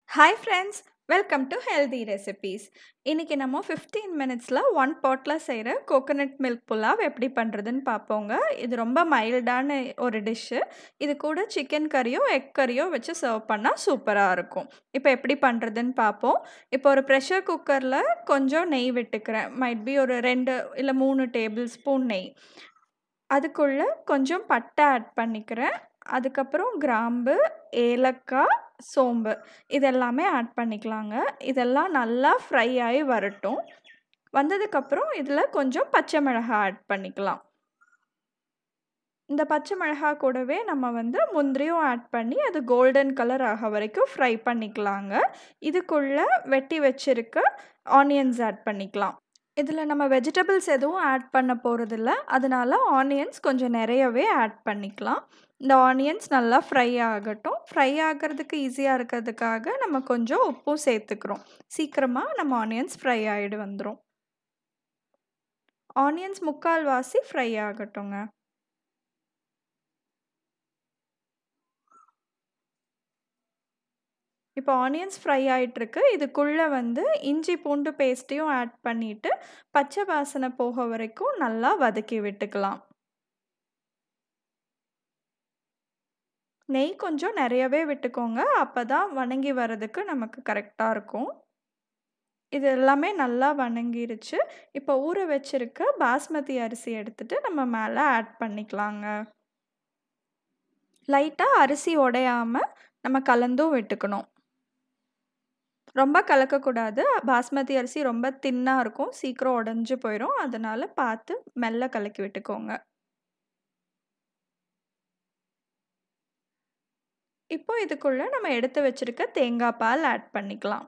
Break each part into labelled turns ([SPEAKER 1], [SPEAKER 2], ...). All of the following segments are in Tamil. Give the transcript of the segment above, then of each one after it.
[SPEAKER 1] hi friends welcome to healthy recipes இன்றைக்கி நம்ம ஃபிஃப்டீன் மினிட்ஸில் ஒன் பாட்டில் செய்கிற கோகோனட் மில்க் புலாவ் எப்படி பண்ணுறதுன்னு பார்ப்போங்க இது ரொம்ப மைல்டான ஒரு டிஷ்ஷு இது கூட சிக்கன் கறியோ எக் கறியோ வச்சு சர்வ் பண்ணால் சூப்பராக இருக்கும் இப்போ எப்படி பண்ணுறதுன்னு பார்ப்போம் இப்போ ஒரு ப்ரெஷர் குக்கரில் கொஞ்சம் நெய் விட்டுக்கிறேன் மைட் பி ஒரு ரெண்டு இல்லை மூணு டேபிள் ஸ்பூன் நெய் அதுக்குள்ளே கொஞ்சம் பட்டை ஆட் பண்ணிக்கிறேன் அதுக்கப்புறம் கிராம்பு ஏலக்காய் சோம்பு இதெல்லாமே ஆட் பண்ணிக்கலாங்க இதெல்லாம் நல்லா ஃப்ரை ஆகி வரட்டும் வந்ததுக்கப்புறம் இதில் கொஞ்சம் பச்சை மிளகாய் ஆட் பண்ணிக்கலாம் இந்த பச்சை மிளகாய் கூடவே நம்ம வந்து முந்திரியும் ஆட் பண்ணி அது கோல்டன் கலர் ஆக வரைக்கும் ஃப்ரை பண்ணிக்கலாங்க இதுக்குள்ளே வெட்டி வச்சுருக்க ஆனியன்ஸ் ஆட் பண்ணிக்கலாம் இதில் நம்ம வெஜிடபிள்ஸ் எதுவும் ஆட் பண்ண போகிறதில்ல அதனால ஆனியன்ஸ் கொஞ்சம் நிறையவே ஆட் பண்ணிக்கலாம் இந்த ஆனியன்ஸ் நல்லா ஃப்ரை ஆகட்டும் ஃப்ரை ஆகிறதுக்கு ஈஸியாக இருக்கிறதுக்காக நம்ம கொஞ்சம் உப்பும் சேர்த்துக்கிறோம் சீக்கிரமாக நம்ம ஆனியன்ஸ் ஃப்ரை ஆகிடு வந்துடும் ஆனியன்ஸ் முக்கால் வாசி ஃப்ரை ஆகட்டுங்க இப்போ ஆனியன்ஸ் ஃப்ரை ஆகிட்டுருக்கு இதுக்குள்ளே வந்து இஞ்சி பூண்டு பேஸ்ட்டையும் ஆட் பண்ணிவிட்டு பச்சை வாசனை போக வரைக்கும் நல்லா வதக்கி விட்டுக்கலாம் நெய் கொஞ்சம் நிறையவே விட்டுக்கோங்க அப்போ தான் வணங்கி வர்றதுக்கு நமக்கு கரெக்டாக இருக்கும் இது எல்லாமே நல்லா வணங்கிருச்சு இப்போ ஊற வச்சுருக்க பாஸ்மதி அரிசி எடுத்துகிட்டு நம்ம மேலே ஆட் பண்ணிக்கலாங்க லைட்டாக அரிசி உடையாமல் நம்ம கலந்தும் விட்டுக்கணும் ரொம்ப கலக்கக்கூடாது பாஸ்மதி அரிசி ரொம்ப தின்னாக இருக்கும் சீக்கிரம் உடஞ்சி போயிடும் அதனால் பார்த்து மெல்ல கலக்கி விட்டுக்கோங்க இப்போ இதுக்குள்ளே நம்ம எடுத்து வச்சுருக்க தேங்காய் பால் ஆட் பண்ணிக்கலாம்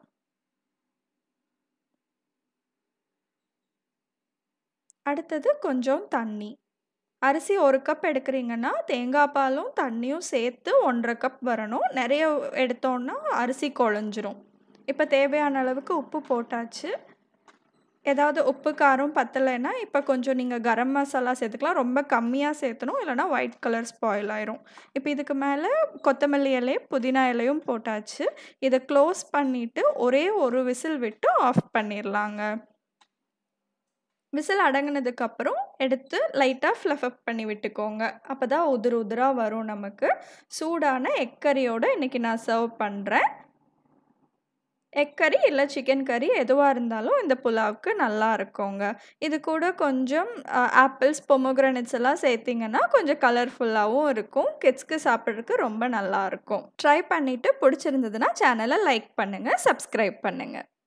[SPEAKER 1] அடுத்தது கொஞ்சம் தண்ணி அரிசி ஒரு கப் எடுக்கிறீங்கன்னா தேங்காய் பாலும் தண்ணியும் சேர்த்து ஒன்றரை கப் வரணும் நிறைய எடுத்தோன்னா அரிசி குழஞ்சிரும் இப்போ தேவையான அளவுக்கு உப்பு போட்டாச்சு ஏதாவது உப்பு காரம் பத்தலைன்னா இப்போ கொஞ்சம் நீங்கள் கரம் மசாலா சேர்த்துக்கலாம் ரொம்ப கம்மியாக சேர்த்தணும் இல்லைனா ஒயிட் கலர் ஸ்பாயில் ஆயிரும் இப்போ இதுக்கு மேலே கொத்தமல்லி இலை புதினா இலையும் போட்டாச்சு இதை க்ளோஸ் பண்ணிவிட்டு ஒரே ஒரு விசில் விட்டு ஆஃப் பண்ணிடலாங்க விசில் அடங்கினதுக்கப்புறம் எடுத்து லைட்டாக ஃப்ளஃப் அப் பண்ணி விட்டுக்கோங்க அப்போ தான் உதிர் உதிராக வரும் நமக்கு சூடான எக்கரியோடு இன்றைக்கி நான் சர்வ் பண்ணுறேன் எக் கறி இல்லை சிக்கன் கறி எதுவாக இருந்தாலும் இந்த புலாவுக்கு நல்லா இருக்குங்க இது கூட கொஞ்சம் ஆப்பிள்ஸ் பொமோக்ரனட்ஸ் எல்லாம் சேர்த்திங்கன்னா கொஞ்சம் கலர்ஃபுல்லாகவும் இருக்கும் கிட்ஸ்க்கு சாப்பிட்றதுக்கு ரொம்ப நல்லா இருக்கும் ட்ரை பண்ணிவிட்டு பிடிச்சிருந்ததுன்னா சேனலை லைக் பண்ணுங்கள் சப்ஸ்கிரைப் பண்ணுங்கள்